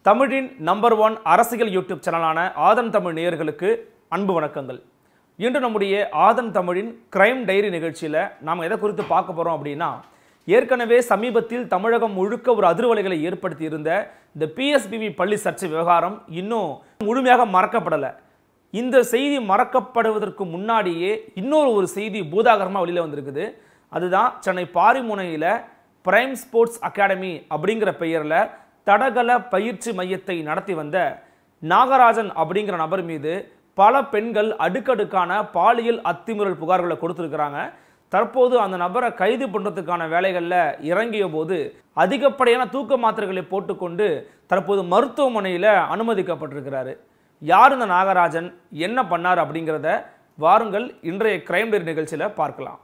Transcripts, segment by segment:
தமிழின் number one அரசியல் YouTube சேனலான ஆதன் தமிழ் நேயர்களுக்கு அன்பு வணக்கங்கள் இன்று நம்முடைய ஆதன் தமிழின் கிரைம் டைரி நிகழ்ச்சியில் நாம் எதை குறித்து பார்க்க போகிறோம் அப்படின்னா ஏற்கனவே சமீபத்தில் தமிழகம் முழுக்க ஒரு அதிர்வலைகளை ஏற்படுத்தி இருந்த இந்த பிஎஸ்பிவி பள்ளி சர்ச்சை விவகாரம் இன்னும் முழுமையாக மறக்கப்படலை இந்த செய்தி மறக்கப்படுவதற்கு முன்னாடியே இன்னொரு ஒரு செய்தி பூதாகரமாக வெளியில் வந்திருக்குது அதுதான் சென்னை பாரிமுனையில் பிரைம் ஸ்போர்ட்ஸ் அகாடமி அப்படிங்கிற பெயரில் தடகள பயிற்சி மையத்தை நடத்தி வந்த நாகராஜன் அப்படிங்கிற நபர் மீது பல பெண்கள் அடுக்கடுக்கான பாலியல் அத்துமீறல் புகார்களை கொடுத்துருக்குறாங்க தற்போது அந்த நபரை கைது பண்ணுறதுக்கான வேலைகளில் இறங்கிய போது அதிகப்படியான தூக்க மாத்திரைகளை போட்டுக்கொண்டு தற்போது மருத்துவமனையில் அனுமதிக்கப்பட்டிருக்கிறாரு யார் இந்த நாகராஜன் என்ன பண்ணார் அப்படிங்கிறத வாருங்கள் இன்றைய கிரைம் டேரி நிகழ்ச்சியில் பார்க்கலாம்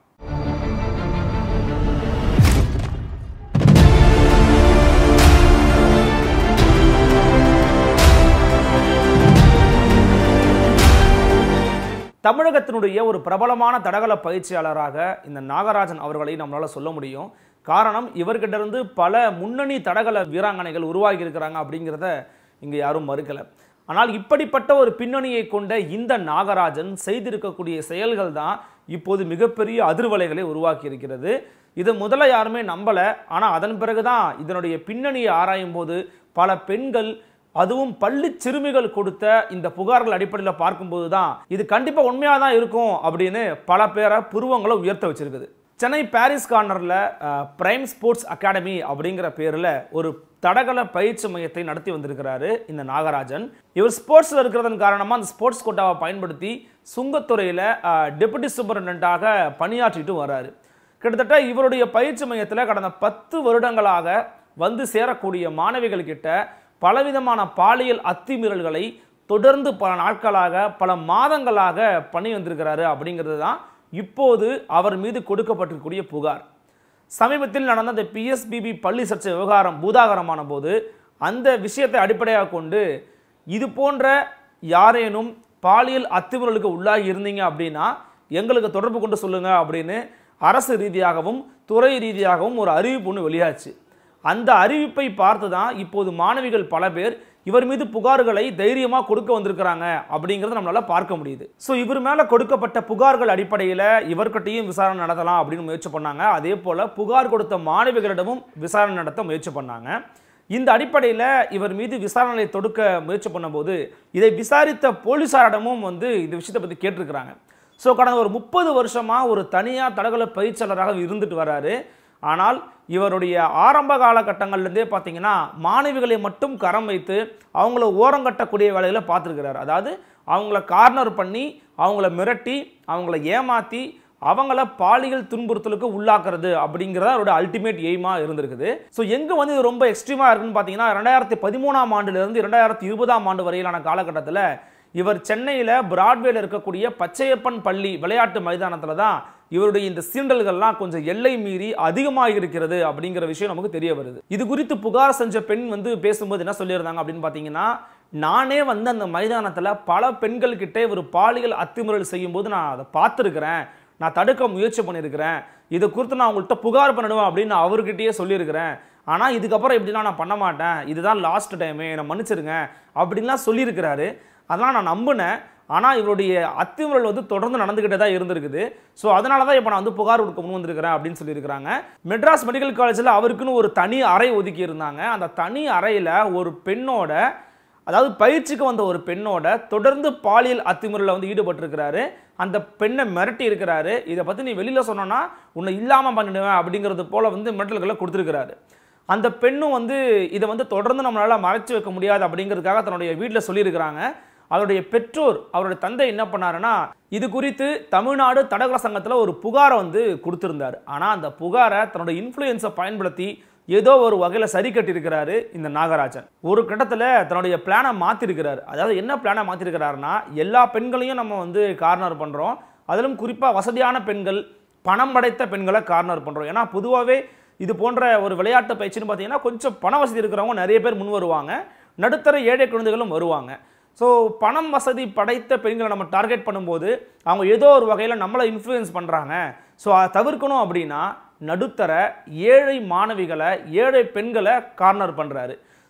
தமிழகத்தினுடைய ஒரு பிரபலமான தடகள பயிற்சியாளராக இந்த நாகராஜன் அவர்களை நம்மளால் சொல்ல முடியும் காரணம் இவர்கிட்ட இருந்து பல முன்னணி தடகள வீராங்கனைகள் உருவாகி இருக்கிறாங்க அப்படிங்கிறத இங்கே யாரும் மறுக்கலை ஆனால் இப்படிப்பட்ட ஒரு பின்னணியை கொண்ட இந்த நாகராஜன் செய்திருக்கக்கூடிய செயல்கள் தான் இப்போது மிகப்பெரிய அதிர்வலைகளை உருவாக்கி இருக்கிறது இது முதல்ல யாருமே நம்பலை ஆனால் அதன் பிறகு தான் இதனுடைய பின்னணியை ஆராயும் போது பல பெண்கள் அதுவும் பள்ளி சிறுமிகள் கொடுத்த இந்த புகார்கள் அடிப்படையில் பார்க்கும்போது தான் இது கண்டிப்பாக உண்மையாக தான் இருக்கும் அப்படின்னு பல பேரை புருவங்களை உயர்த்த வச்சிருக்குது சென்னை பாரிஸ் கார்னரில் பிரைம் ஸ்போர்ட்ஸ் அகாடமி அப்படிங்கிற பேரில் ஒரு தடகள பயிற்சி மையத்தை நடத்தி வந்திருக்கிறாரு இந்த நாகராஜன் இவர் ஸ்போர்ட்ஸில் இருக்கிறதன் காரணமாக அந்த ஸ்போர்ட்ஸ் கோட்டாவை பயன்படுத்தி சுங்கத்துறையில் டெபுட்டி சூப்பரண்டாக பணியாற்றிட்டு வர்றாரு கிட்டத்தட்ட இவருடைய பயிற்சி மையத்தில் கடந்த பத்து வருடங்களாக வந்து சேரக்கூடிய மாணவிகள் கிட்ட பலவிதமான பாலியல் அத்துமீறல்களை தொடர்ந்து பல நாட்களாக பல மாதங்களாக பண்ணி வந்திருக்கிறாரு அப்படிங்கிறது தான் இப்போது அவர் மீது கொடுக்கப்பட்டிருக்கக்கூடிய புகார் சமீபத்தில் நடந்த அந்த பிஎஸ்பிபி பள்ளி சர்ச்சை விவகாரம் பூதாகரமான போது அந்த விஷயத்தை அடிப்படையாக கொண்டு இது போன்ற யாரேனும் பாலியல் அத்துமீறலுக்கு உள்ளாகி இருந்தீங்க அப்படின்னா எங்களுக்கு தொடர்பு கொண்டு சொல்லுங்க அப்படின்னு அரசு ரீதியாகவும் துறை ரீதியாகவும் ஒரு அறிவிப்பு ஒன்று வெளியாச்சு அந்த அறிவிப்பை பார்த்து தான் இப்போது மாணவிகள் பல பேர் இவர் மீது புகார்களை தைரியமாக கொடுக்க வந்திருக்கிறாங்க அப்படிங்கிறத நம்மளால பார்க்க முடியுது ஸோ இவர் மேலே கொடுக்கப்பட்ட புகார்கள் அடிப்படையில் இவர்கிட்டையும் விசாரணை நடத்தலாம் அப்படின்னு முயற்சி பண்ணாங்க அதே போல் புகார் கொடுத்த மாணவிகளிடமும் விசாரணை நடத்த முயற்சி பண்ணாங்க இந்த அடிப்படையில் இவர் மீது விசாரணை தொடுக்க முயற்சி பண்ணும்போது இதை விசாரித்த போலீசாரிடமும் வந்து இந்த விஷயத்தை பற்றி கேட்டிருக்கிறாங்க ஸோ கடந்த ஒரு முப்பது வருஷமாக ஒரு தனியார் தடகள பயிற்சியாளராக இருந்துட்டு வராரு ஆனால் இவருடைய ஆரம்ப காலகட்டங்கள்லேருந்தே பார்த்தீங்கன்னா மாணவிகளை மட்டும் கரம் வைத்து அவங்கள ஓரங்கட்டக்கூடிய வேலைகளை பார்த்துருக்கிறார் அதாவது அவங்கள கார்னர் பண்ணி அவங்கள மிரட்டி அவங்கள ஏமாற்றி அவங்கள பாலியல் துன்புறுத்தலுக்கு உள்ளாக்குறது அப்படிங்கிறத அவரோட அல்டிமேட் எய்மாக இருந்திருக்குது ஸோ எங்கே வந்து இது ரொம்ப எக்ஸ்ட்ரீமாக இருக்குன்னு பார்த்தீங்கன்னா ரெண்டாயிரத்தி பதிமூணாம் ஆண்டுலேருந்து ரெண்டாயிரத்தி இருபதாம் ஆண்டு வரையிலான காலகட்டத்தில் இவர் சென்னையில் பிராட்வேல இருக்கக்கூடிய பச்சையப்பன் பள்ளி விளையாட்டு மைதானத்தில் தான் இவருடைய இந்த சீண்டல்கள்லாம் கொஞ்சம் எல்லை மீறி அதிகமாக இருக்கிறது அப்படிங்கிற விஷயம் நமக்கு தெரிய வருது இது குறித்து புகார் செஞ்ச பெண் வந்து பேசும்போது என்ன சொல்லியிருந்தாங்க அப்படின்னு பார்த்தீங்கன்னா நானே வந்து அந்த மைதானத்தில் பல பெண்கள் கிட்டே ஒரு பாலியல் அத்துமுறல் செய்யும்போது நான் அதை பார்த்துருக்கிறேன் நான் தடுக்க முயற்சி பண்ணியிருக்கிறேன் இதை குறித்து நான் உங்கள்கிட்ட புகார் பண்ணிடுவேன் அப்படின்னு நான் அவர்கிட்டயே சொல்லியிருக்கிறேன் ஆனால் இதுக்கப்புறம் இப்படிலாம் நான் பண்ண மாட்டேன் இதுதான் லாஸ்ட் டைமு என்னை மன்னிச்சிருங்க அப்படின்லாம் சொல்லியிருக்கிறாரு அதெல்லாம் நான் நம்பினேன் ஆனால் இவருடைய அத்துமுறல் வந்து தொடர்ந்து நடந்துக்கிட்டே தான் இருந்திருக்குது ஸோ அதனால தான் இப்போ நான் வந்து புகார் கொடுக்க முன் வந்திருக்கிறேன் அப்படின்னு சொல்லியிருக்கிறாங்க மெட்ராஸ் மெடிக்கல் காலேஜில் அவருக்குன்னு ஒரு தனி அறை ஒதுக்கி இருந்தாங்க அந்த தனி அறையில் ஒரு பெண்ணோட அதாவது பயிற்சிக்கு வந்த ஒரு பெண்ணோட தொடர்ந்து பாலியல் அத்துமுறையில் வந்து ஈடுபட்டிருக்கிறாரு அந்த பெண்ணை மிரட்டி இருக்கிறாரு இதை பற்றி நீ வெளியில் சொன்னோன்னா உன்னை இல்லாமல் பண்ணிடுவேன் அப்படிங்கிறது போல் வந்து மிரட்டல்களை கொடுத்துருக்கிறாரு அந்த பெண்ணும் வந்து இதை வந்து தொடர்ந்து நம்மளால் மறைச்சு வைக்க முடியாது அப்படிங்கிறதுக்காக தன்னுடைய வீட்டில் சொல்லியிருக்கிறாங்க அவருடைய பெற்றோர் அவருடைய தந்தை என்ன பண்ணாருன்னா இது குறித்து தமிழ்நாடு தடகள சங்கத்தில் ஒரு புகாரை வந்து கொடுத்துருந்தார் ஆனால் அந்த புகாரை தன்னோட இன்ஃப்ளூயன்ஸை பயன்படுத்தி ஏதோ ஒரு வகையில் சரி கட்டியிருக்கிறாரு இந்த நாகராஜன் ஒரு கட்டத்தில் தன்னுடைய பிளானை மாற்றிருக்கிறாரு அதாவது என்ன பிளானை மாற்றிருக்கிறாருன்னா எல்லா பெண்களையும் நம்ம வந்து கார்னர் பண்ணுறோம் அதிலும் குறிப்பாக வசதியான பெண்கள் பணம் படைத்த பெண்களை கார்னர் பண்ணுறோம் ஏன்னா பொதுவாகவே இது போன்ற ஒரு விளையாட்டு பயிற்சின்னு பார்த்தீங்கன்னா கொஞ்சம் பண வசதி இருக்கிறவங்க நிறைய பேர் முன் வருவாங்க நடுத்தர ஏழை குழந்தைகளும் வருவாங்க ஸோ பணம் வசதி படைத்த பெண்களை நம்ம டார்கெட் பண்ணும்போது அவங்க ஏதோ ஒரு வகையில் நம்மளை இன்ஃப்ளூயன்ஸ் பண்ணுறாங்க ஸோ அதை தவிர்க்கணும் அப்படின்னா நடுத்தர ஏழை மாணவிகளை ஏழை பெண்களை கார்னர் பண்ணுறாரு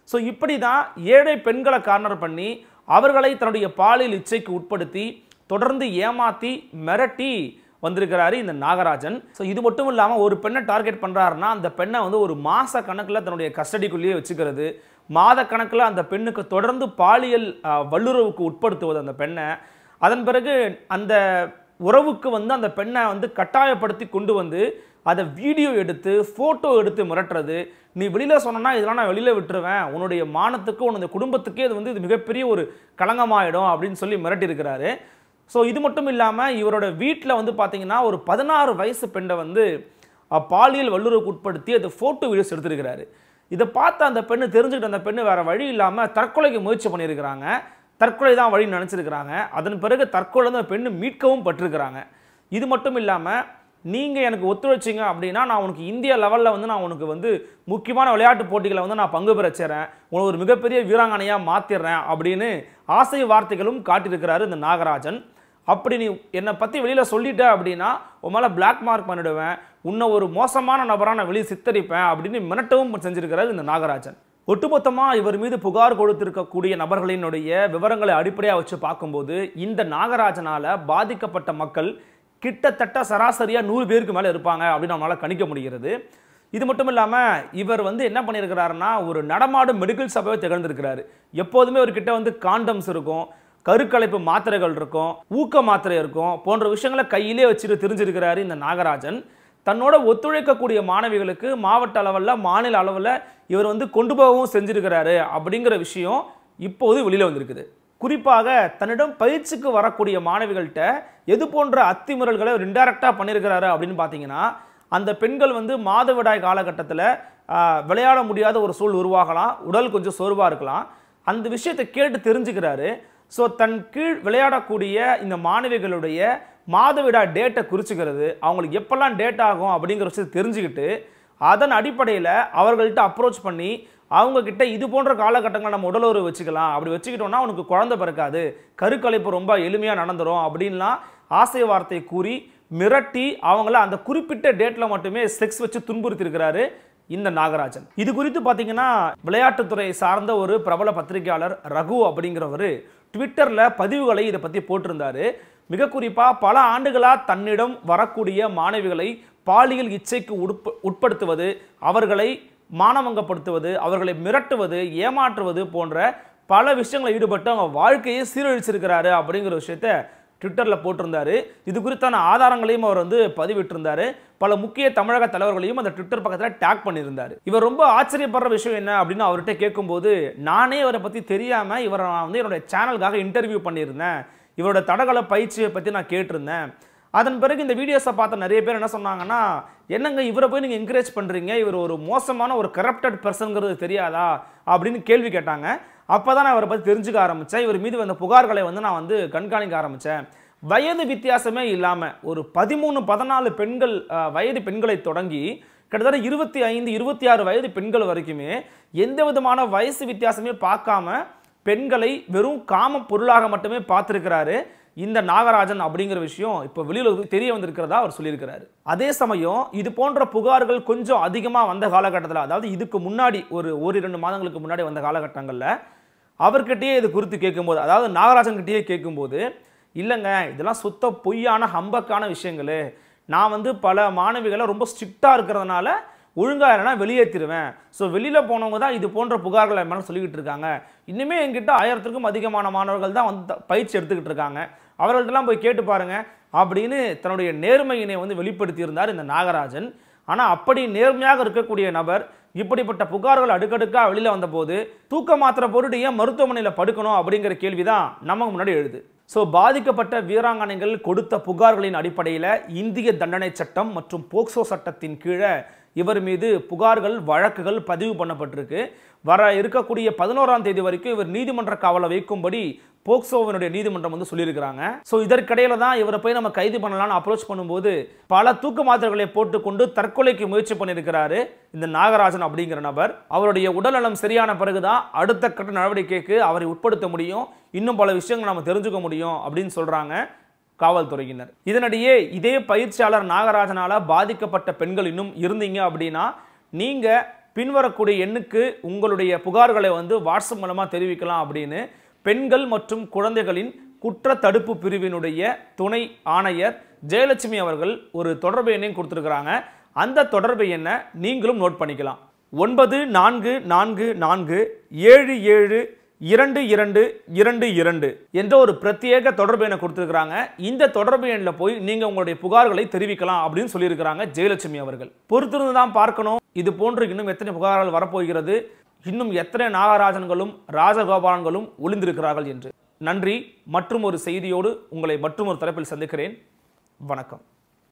ஸோ இப்படி தான் ஏழை பெண்களை கார்னர் பண்ணி அவர்களை தன்னுடைய பாலியல் இச்சைக்கு உட்படுத்தி தொடர்ந்து ஏமாத்தி மிரட்டி வந்திருக்கிறாரு இந்த நாகராஜன் ஸோ இது மட்டும் இல்லாமல் ஒரு பெண்ணை டார்கெட் பண்ணுறாருன்னா அந்த பெண்ணை வந்து ஒரு மாத கணக்கில் தன்னுடைய கஸ்டடிக்குள்ளேயே வச்சுக்கிறது மாத கணக்கில் அந்த பெண்ணுக்கு தொடர்ந்து பாலியல் அஹ், வல்லுறவுக்கு உட்படுத்துவது அந்த பெண்ணை அதன் பிறகு அந்த உறவுக்கு வந்து அந்த பெண்ணை வந்து கட்டாயப்படுத்தி கொண்டு வந்து அதை வீடியோ எடுத்து ஃபோட்டோ எடுத்து மிரட்டுறது நீ வெளியில் சொன்னா இதெல்லாம் நான் வெளியில் விட்டுருவேன் உன்னுடைய மானத்துக்கு உன்னுடைய குடும்பத்துக்கே இது வந்து இது மிகப்பெரிய ஒரு களங்கமாயிடும் அப்படின்னு சொல்லி மிரட்டியிருக்கிறாரு ஸோ இது மட்டும் இல்லாமல் இவரோட வீட்டில் வந்து பார்த்தீங்கன்னா ஒரு பதினாறு வயசு பெண்ணை வந்து அஹ், பாலியல் வல்லுறவுக்கு உட்படுத்தி அது ஃபோட்டோ வீடியோஸ் எடுத்திருக்கிறாரு இதை பார்த்து அந்த பெண்ணு தெரிஞ்சுக்கிட்ட அந்த பெண்ணு வேற வழி இல்லாமல் தற்கொலைக்கு முயற்சி பண்ணியிருக்கிறாங்க தற்கொலை தான் வழி நினச்சிருக்கிறாங்க அதன் பிறகு தற்கொலை அந்த பெண்ணு மீட்கவும் பட்டிருக்கிறாங்க இது மட்டும் இல்லாமல் நீங்கள் எனக்கு ஒத்துழைச்சிங்க அப்படின்னா நான் உனக்கு இந்திய லெவலில் வந்து நான் உனக்கு வந்து முக்கியமான விளையாட்டு போட்டிகளை வந்து நான் பங்கு பெறச் செய்கிறேன் உன்னை ஒரு மிகப்பெரிய வீராங்கனையாக மாற்றிடுறேன் அப்படின்னு ஆசை வார்த்தைகளும் காட்டியிருக்கிறாரு இந்த நாகராஜன் அப்படி நீ என்னை பற்றி வெளியில் சொல்லிட்ட அப்படின்னா உன் மேலே பிளாக் மார்க் பண்ணிடுவேன் உன்னை ஒரு மோசமான நபராக நான் வெளியே சித்தரிப்பேன் அப்படின்னு மிரட்டவும் செஞ்சிருக்கிறாரு இந்த நாகராஜன் ஒட்டுமொத்தமாக இவர் மீது புகார் கொடுத்திருக்கக்கூடிய நபர்களினுடைய விவரங்களை அடிப்படையாக வச்சு பார்க்கும்போது இந்த நாகராஜனால பாதிக்கப்பட்ட மக்கள் கிட்டத்தட்ட சராசரியாக நூறு பேருக்கு மேலே இருப்பாங்க அப்படின்னு நம்மளால் கணிக்க முடிகிறது இது மட்டும் இல்லாமல் இவர் வந்து என்ன பண்ணியிருக்கிறாருன்னா ஒரு நடமாடும் மெடிக்கல் சபையை திகழ்ந்திருக்கிறாரு எப்போதுமே இவர்கிட்ட வந்து காண்டம்ஸ் இருக்கும் கருக்கலைப்பு மாத்திரைகள் இருக்கும் ஊக்க மாத்திரை இருக்கும் போன்ற விஷயங்களை கையிலே வச்சுட்டு தெரிஞ்சிருக்கிறாரு இந்த நாகராஜன் தன்னோட ஒத்துழைக்கக்கூடிய மாணவிகளுக்கு மாவட்ட அளவில் மாநில அளவில் இவர் வந்து கொண்டு போகவும் செஞ்சிருக்கிறாரு அப்படிங்கிற விஷயம் இப்போது வெளியில் வந்திருக்குது குறிப்பாக தன்னிடம் பயிற்சிக்கு வரக்கூடிய மாணவிகள்கிட்ட எது போன்ற அத்துமீறல்களை அவர் இன்டைரக்டாக பண்ணியிருக்கிறாரு அப்படின்னு பார்த்தீங்கன்னா அந்த பெண்கள் வந்து மாதவிடாய் காலகட்டத்தில் விளையாட முடியாத ஒரு சூழ் உருவாகலாம் உடல் கொஞ்சம் சோர்வாக இருக்கலாம் அந்த விஷயத்தை கேட்டு தெரிஞ்சுக்கிறாரு ஸோ தன் கீழ் விளையாடக்கூடிய இந்த மாணவிகளுடைய மாதவிடா டேட்டை குறிச்சுக்கிறது அவங்களுக்கு எப்பெல்லாம் டேட் ஆகும் அப்படிங்கிற விஷயத்தை தெரிஞ்சுக்கிட்டு அதன் அடிப்படையில் அவர்கள்ட்ட அப்ரோச் பண்ணி அவங்க கிட்ட இது போன்ற காலகட்டங்களை நம்ம உடலுறவு வச்சுக்கலாம் அப்படி வச்சுக்கிட்டோம்னா உனக்கு குழந்தை பிறக்காது கருக்கலைப்பு ரொம்ப எளிமையாக நடந்துரும் அப்படின்லாம் ஆசை வார்த்தை கூறி மிரட்டி அவங்கள அந்த குறிப்பிட்ட டேட்ல மட்டுமே செக்ஸ் வச்சு துன்புறுத்தியிருக்கிறாரு இந்த நாகராஜன் இது குறித்து பார்த்தீங்கன்னா விளையாட்டுத்துறை சார்ந்த ஒரு பிரபல பத்திரிகையாளர் ரகு அப்படிங்கிறவர் ட்விட்டரில் பதிவுகளை இதை பற்றி போட்டிருந்தாரு மிக குறிப்பாக பல ஆண்டுகளாக தன்னிடம் வரக்கூடிய மாணவிகளை பாலியல் இச்சைக்கு உட்ப உட்படுத்துவது அவர்களை மானவங்கப்படுத்துவது அவர்களை மிரட்டுவது ஏமாற்றுவது போன்ற பல விஷயங்களை ஈடுபட்டு அவங்க வாழ்க்கையை சீரழிச்சிருக்கிறாரு அப்படிங்கிற விஷயத்த ட்விட்டரில் போட்டிருந்தாரு இது குறித்தான ஆதாரங்களையும் அவர் வந்து பதிவிட்டிருந்தாரு பல முக்கிய தமிழக தலைவர்களையும் அந்த ட்விட்டர் பக்கத்தில் டேக் பண்ணியிருந்தார் இவர் ரொம்ப ஆச்சரியப்படுற விஷயம் என்ன அப்படின்னு அவர்கிட்ட கேட்கும்போது நானே இவரை பற்றி தெரியாமல் இவரை நான் வந்து என்னுடைய சேனலுக்காக இன்டர்வியூ பண்ணியிருந்தேன் இவரோட தடகள பயிற்சியை பற்றி நான் கேட்டிருந்தேன் அதன் பிறகு இந்த வீடியோஸை பார்த்த நிறைய பேர் என்ன சொன்னாங்கன்னா என்னங்க இவரை போய் நீங்கள் என்கரேஜ் பண்ணுறீங்க இவர் ஒரு மோசமான ஒரு கரப்டட் பர்சன்கிறது தெரியாதா அப்படின்னு கேள்வி கேட்டாங்க அப்போ தான் நான் இவரை பற்றி தெரிஞ்சுக்க ஆரம்பித்தேன் இவர் மீது வந்த புகார்களை வந்து நான் வந்து கண்காணிக்க ஆரம்பித்தேன் வயது வித்தியாசமே இல்லாமல் ஒரு பதிமூணு பதினாலு பெண்கள் அஹ், வயது பெண்களை தொடங்கி கிட்டத்தட்ட இருபத்தி ஐந்து இருபத்தி ஆறு வயது பெண்கள் வரைக்குமே எந்த விதமான வயசு வித்தியாசமே பார்க்காம பெண்களை வெறும் காம பொருளாக மட்டுமே பார்த்திருக்கிறாரு இந்த நாகராஜன் அப்படிங்கிற விஷயம் இப்போ வெளியில் தெரிய வந்திருக்கிறதா அவர் சொல்லியிருக்கிறாரு அதே சமயம் இது போன்ற புகார்கள் கொஞ்சம் அதிகமாக வந்த காலகட்டத்தில் அதாவது இதுக்கு முன்னாடி ஒரு ஓரிரண்டு மாதங்களுக்கு முன்னாடி வந்த காலகட்டங்களில் அவர்கிட்டயே இது குறித்து கேட்கும்போது அதாவது நாகராஜன் கிட்டயே கேட்கும்போது இல்லைங்க இதெல்லாம் சுத்த பொய்யான ஹம்பக்கான விஷயங்கள் நான் வந்து பல மாணவிகளை ரொம்ப ஸ்ட்ரிக்டாக இருக்கிறதுனால ஒழுங்காக இல்லைனா வெளியேற்றிடுவேன் ஸோ வெளியில் போனவங்க தான் இது போன்ற புகார்களை மேலே சொல்லிக்கிட்டு இருக்காங்க இன்னுமே என்கிட்ட ஆயிரத்துக்கும் அதிகமான மாணவர்கள் தான் வந்து த- பயிற்சி எடுத்துக்கிட்டு இருக்காங்க அவர்கள்ட்டெல்லாம் போய் கேட்டு பாருங்க அப்படின்னு தன்னுடைய நேர்மையினை வந்து வெளிப்படுத்தியிருந்தார் இந்த நாகராஜன் ஆனால் அப்படி நேர்மையாக இருக்கக்கூடிய நபர் இப்படிப்பட்ட புகார்கள் அடுக்கடுக்காக வெளியில் வந்தபோது தூக்க மாத்திரை பொருட்டு ஏன் மருத்துவமனையில் படுக்கணும் அப்படிங்கிற கேள்வி தான் நமக்கு முன்னாடி எழுது ஸோ பாதிக்கப்பட்ட வீராங்கனைகள் கொடுத்த புகார்களின் அடிப்படையில் இந்திய தண்டனை சட்டம் மற்றும் போக்சோ சட்டத்தின் கீழே இவர் மீது புகார்கள் வழக்குகள் பதிவு பண்ணப்பட்டிருக்கு வர இருக்கக்கூடிய பதினோராம் தேதி வரைக்கும் இவர் நீதிமன்ற காவலை வைக்கும்படி போக்சோவினுடைய நீதிமன்றம் வந்து சொல்லியிருக்கிறாங்க ஸோ இதற்கிடையில தான் இவரை போய் நம்ம கைது பண்ணலாம்னு அப்ரோச் பண்ணும்போது பல தூக்கு மாத்திரைகளை போட்டுக்கொண்டு தற்கொலைக்கு முயற்சி பண்ணியிருக்கிறாரு இந்த நாகராஜன் அப்படிங்கிற நபர் அவருடைய உடல்நலம் சரியான பிறகுதான் அடுத்த கட்ட நடவடிக்கைக்கு அவரை உட்படுத்த முடியும் இன்னும் பல விஷயங்கள் நம்ம தெரிஞ்சுக்க முடியும் அப்படின்னு சொல்றாங்க காவல்துறையினர் இதனிடையே இதே பயிற்சியாளர் நாகராஜனால பாதிக்கப்பட்ட பெண்கள் இன்னும் இருந்தீங்க அப்படின்னா நீங்க பின்வரக்கூடிய எண்ணுக்கு உங்களுடைய புகார்களை வந்து வாட்ஸ்அப் மூலமாக தெரிவிக்கலாம் அப்படின்னு பெண்கள் மற்றும் குழந்தைகளின் குற்ற தடுப்பு பிரிவினுடைய துணை ஆணையர் ஜெயலட்சுமி அவர்கள் ஒரு தொடர்பு எண்ணையும் கொடுத்துருக்குறாங்க அந்த தொடர்பு எண்ணை நீங்களும் நோட் பண்ணிக்கலாம் ஒன்பது நான்கு நான்கு நான்கு ஏழு ஏழு இரண்டு இரண்டு இரண்டு இரண்டு என்ற ஒரு பிரத்யேக தொடர்பு எண்ணை கொடுத்துருக்காங்க இந்த தொடர்பு எண்ணில் போய் நீங்க உங்களுடைய புகார்களை தெரிவிக்கலாம் அப்படின்னு சொல்லியிருக்கிறாங்க ஜெயலட்சுமி அவர்கள் பொறுத்திருந்து தான் பார்க்கணும் இது போன்று இன்னும் எத்தனை புகார்கள் வரப்போகிறது இன்னும் எத்தனை நாகராஜன்களும் ராஜகோபாலன்களும் ஒளிந்திருக்கிறார்கள் என்று நன்றி மற்றும் ஒரு செய்தியோடு உங்களை மற்றும் ஒரு தலைப்பில் சந்திக்கிறேன் வணக்கம்